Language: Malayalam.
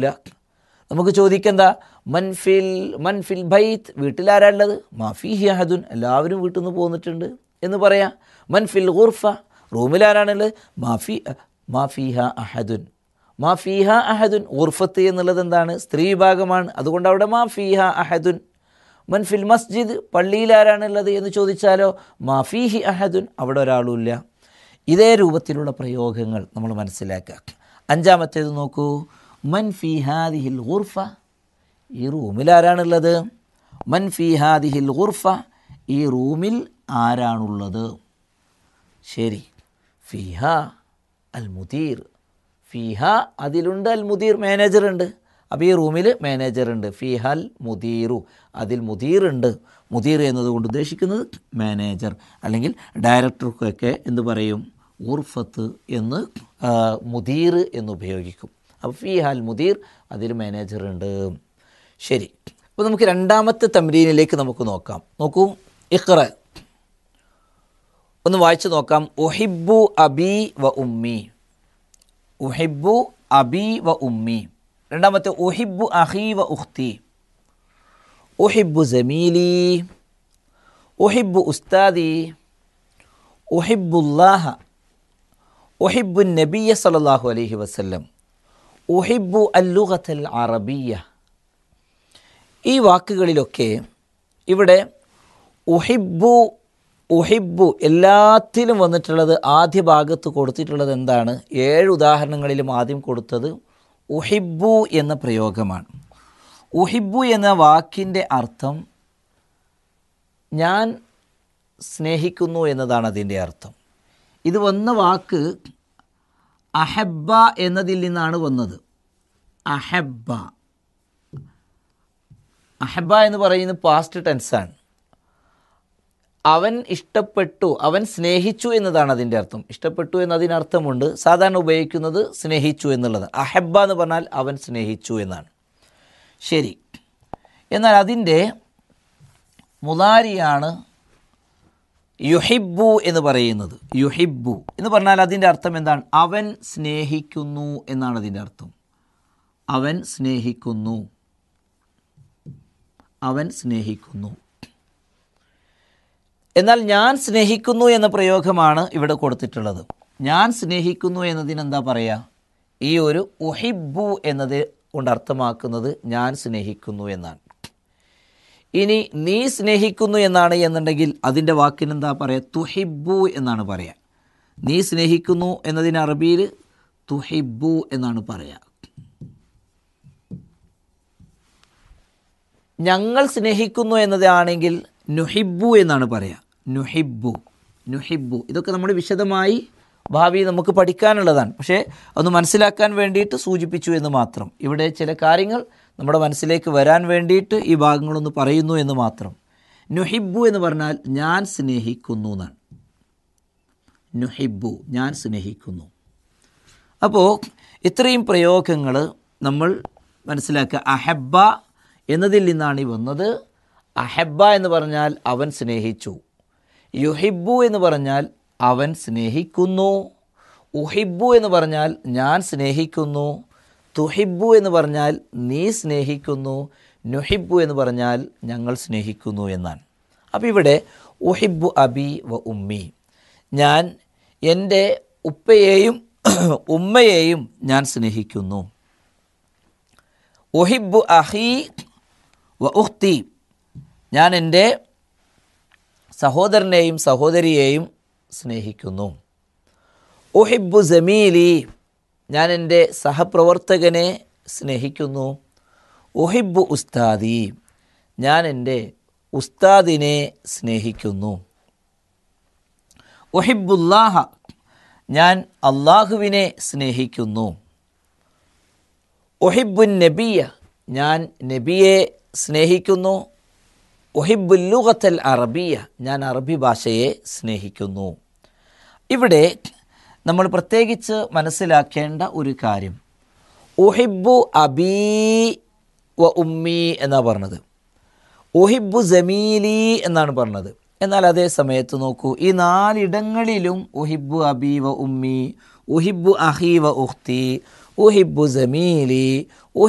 ചോദിക്കൂല നമുക്ക് ചോദിക്കെന്താ മൻഫിൽ മൻഫിൽ ബൈത്ത് വീട്ടിലാരാളുള്ളത് മാഫിഹി അഹദുൻ എല്ലാവരും വീട്ടിൽ നിന്ന് പോന്നിട്ടുണ്ട് എന്ന് പറയാം മൻഫിൽ ഗുർഫ റൂമിലാരാണുള്ളത് മാഫി മാഫിഹ അഹദുൻ മാഫിഹ അഹദുൻ ഉർഫത്ത് എന്നുള്ളത് എന്താണ് സ്ത്രീ വിഭാഗമാണ് അതുകൊണ്ട് അവിടെ മാഫിഹ അഹദുൻ മൻഫിൽ മസ്ജിദ് പള്ളിയിൽ ആരാണുള്ളത് എന്ന് ചോദിച്ചാലോ മാഫീഹി അഹദുൻ അവിടെ ഒരാളുമില്ല ഇതേ രൂപത്തിലുള്ള പ്രയോഗങ്ങൾ നമ്മൾ മനസ്സിലാക്കുക അഞ്ചാമത്തേത് നോക്കൂ മൻഫി ഹാദിഹിൽ ഗുർഫ ഈ റൂമിൽ ആരാണുള്ളത് മൻഫി ഹാദിഹിൽ ഗുർഫ ഈ റൂമിൽ ആരാണുള്ളത് ശരി ഫിഹ അൽ മുദീർ ഫിഹ അതിലുണ്ട് അൽ മുദീർ മാനേജർ ഉണ്ട് അപ്പോൾ ഈ റൂമിൽ മാനേജർ ഉണ്ട് ഫിഹൽ മുദീറു അതിൽ മുദീർ ഉണ്ട് മുദീർ എന്നതുകൊണ്ട് ഉദ്ദേശിക്കുന്നത് മാനേജർ അല്ലെങ്കിൽ ഡയറക്ടർക്കൊക്കെ എന്ത് പറയും ഉർഫത്ത് എന്ന് ആ, മുദീർ എന്ന് ഉപയോഗിക്കും അപ്പോൾ ഫിഹൽ മുദീർ അതിൽ മാനേജർ ഉണ്ട് ശരി അപ്പോൾ നമുക്ക് രണ്ടാമത്തെ തമ്രീനിലേക്ക് നമുക്ക് നോക്കാം നോക്കൂ ഇഖ്റ ഒന്ന് വായിച്ചു നോക്കാം ഒഹിബു അബി വ ഉമ്മി ഉഹിബു അബി വ ഉമ്മി രണ്ടാമത്തെ ഉഹിബു അഹി വ ഉഖ്തി ഉഹിബു ജമീലി ഉഹിബു ഉസ്താദി ഉഹിബുല്ലാഹ ഉഹിബു നബിയ സല്ലല്ലാഹു അലൈഹി വസല്ലം ഉഹിബു അല്ലുഖത്തൽ അറബിയ ഈ വാക്കുകളിലൊക്കെ ഇവിടെ ഉഹിബു ഉഹിബു എല്ലാത്തിലും വന്നിട്ടുള്ളത് ആദ്യ ഭാഗത്ത് കൊടുത്തിട്ടുള്ളത് എന്താണ് ഏഴ് ഉദാഹരണങ്ങളിലും ആദ്യം കൊടുത്തത് ഉഹിബു എന്ന പ്രയോഗമാണ് ഉഹിബു എന്ന വാക്കിൻ്റെ അർത്ഥം ഞാൻ സ്നേഹിക്കുന്നു എന്നതാണ് അതിൻ്റെ അർത്ഥം ഇത് വന്ന വാക്ക് അഹബ്ബ എന്നതിൽ നിന്നാണ് വന്നത് അഹബ്ബ അഹബ എന്ന് പറയുന്നത് പാസ്റ്റ് ടെൻസാണ് അവൻ ഇഷ്ടപ്പെട്ടു അവൻ സ്നേഹിച്ചു എന്നതാണ് അതിൻ്റെ അർത്ഥം ഇഷ്ടപ്പെട്ടു എന്നതിനർത്ഥമുണ്ട് സാധാരണ ഉപയോഗിക്കുന്നത് സ്നേഹിച്ചു എന്നുള്ളത് അഹബ എന്ന് പറഞ്ഞാൽ അവൻ സ്നേഹിച്ചു എന്നാണ് ശരി എന്നാൽ അതിൻ്റെ മുതാരിയാണ് യുഹിബു എന്ന് പറയുന്നത് യുഹിബു എന്ന് പറഞ്ഞാൽ അതിൻ്റെ അർത്ഥം എന്താണ് അവൻ സ്നേഹിക്കുന്നു എന്നാണ് അതിൻ്റെ അർത്ഥം അവൻ സ്നേഹിക്കുന്നു അവൻ സ്നേഹിക്കുന്നു എന്നാൽ ഞാൻ സ്നേഹിക്കുന്നു എന്ന പ്രയോഗമാണ് ഇവിടെ കൊടുത്തിട്ടുള്ളത് ഞാൻ സ്നേഹിക്കുന്നു എന്നതിന് എന്താ പറയുക ഈ ഒരു ഉഹിബു എന്നത് കൊണ്ട് അർത്ഥമാക്കുന്നത് ഞാൻ സ്നേഹിക്കുന്നു എന്നാണ് ഇനി നീ സ്നേഹിക്കുന്നു എന്നാണ് എന്നുണ്ടെങ്കിൽ അതിൻ്റെ വാക്കിന് എന്താ പറയുക തുഹിബു എന്നാണ് പറയുക നീ സ്നേഹിക്കുന്നു എന്നതിന് അറബിയിൽ തുഹിബു എന്നാണ് പറയുക ഞങ്ങൾ സ്നേഹിക്കുന്നു എന്നതാണെങ്കിൽ നുഹിബു എന്നാണ് പറയുക നുഹിബു നുഹിബു ഇതൊക്കെ നമ്മൾ വിശദമായി ഭാവി നമുക്ക് പഠിക്കാനുള്ളതാണ് പക്ഷേ ഒന്ന് മനസ്സിലാക്കാൻ വേണ്ടിയിട്ട് സൂചിപ്പിച്ചു എന്ന് മാത്രം ഇവിടെ ചില കാര്യങ്ങൾ നമ്മുടെ മനസ്സിലേക്ക് വരാൻ വേണ്ടിയിട്ട് ഈ ഭാഗങ്ങളൊന്ന് പറയുന്നു എന്ന് മാത്രം നുഹിബു എന്ന് പറഞ്ഞാൽ ഞാൻ സ്നേഹിക്കുന്നു എന്നാണ് നുഹിബു ഞാൻ സ്നേഹിക്കുന്നു അപ്പോൾ ഇത്രയും പ്രയോഗങ്ങൾ നമ്മൾ മനസ്സിലാക്കുക അഹബ്ബ എന്നതിൽ നിന്നാണ് ഈ വന്നത് അഹബ്ബ എന്ന് പറഞ്ഞാൽ അവൻ സ്നേഹിച്ചു യുഹിബു എന്ന് പറഞ്ഞാൽ അവൻ സ്നേഹിക്കുന്നു ഉഹിബു എന്ന് പറഞ്ഞാൽ ഞാൻ സ്നേഹിക്കുന്നു തുഹിബു എന്ന് പറഞ്ഞാൽ നീ സ്നേഹിക്കുന്നു നുഹിബു എന്ന് പറഞ്ഞാൽ ഞങ്ങൾ സ്നേഹിക്കുന്നു എന്നാണ് അപ്പോൾ ഇവിടെ ഉഹിബു അബി വ ഉമ്മി ഞാൻ എൻ്റെ ഉപ്പയെയും ഉമ്മയെയും ഞാൻ സ്നേഹിക്കുന്നു ഒഹിബു അഹി വ ഉഖ്തി ഞാൻ എൻ്റെ സഹോദരനെയും സഹോദരിയെയും സ്നേഹിക്കുന്നു ഒഹിബു ജമീലി ഞാൻ എൻ്റെ സഹപ്രവർത്തകനെ സ്നേഹിക്കുന്നു ഒഹിബു ഉസ്താദി ഞാൻ എൻ്റെ ഉസ്താദിനെ സ്നേഹിക്കുന്നു ഒഹിബുല്ലാഹ ഞാൻ അള്ളാഹുവിനെ സ്നേഹിക്കുന്നു ഒഹിബുൻ നബിയ ഞാൻ നബിയെ സ്നേഹിക്കുന്നു ഒഹിബുല്ലുഖത്തൽ അറബിയ ഞാൻ അറബി ഭാഷയെ സ്നേഹിക്കുന്നു ഇവിടെ നമ്മൾ പ്രത്യേകിച്ച് മനസ്സിലാക്കേണ്ട ഒരു കാര്യം ഒഹിബു അബീ വ ഉമ്മി എന്നാണ് പറഞ്ഞത് ഒഹിബു ജമീലി എന്നാണ് പറഞ്ഞത് എന്നാൽ അതേ സമയത്ത് നോക്കൂ ഈ നാലിടങ്ങളിലും ഒഹിബു അബി വ ഉമ്മി ഒഹിബു അഹി വ ഉഖ്തി ഒഹിബു ജമീലി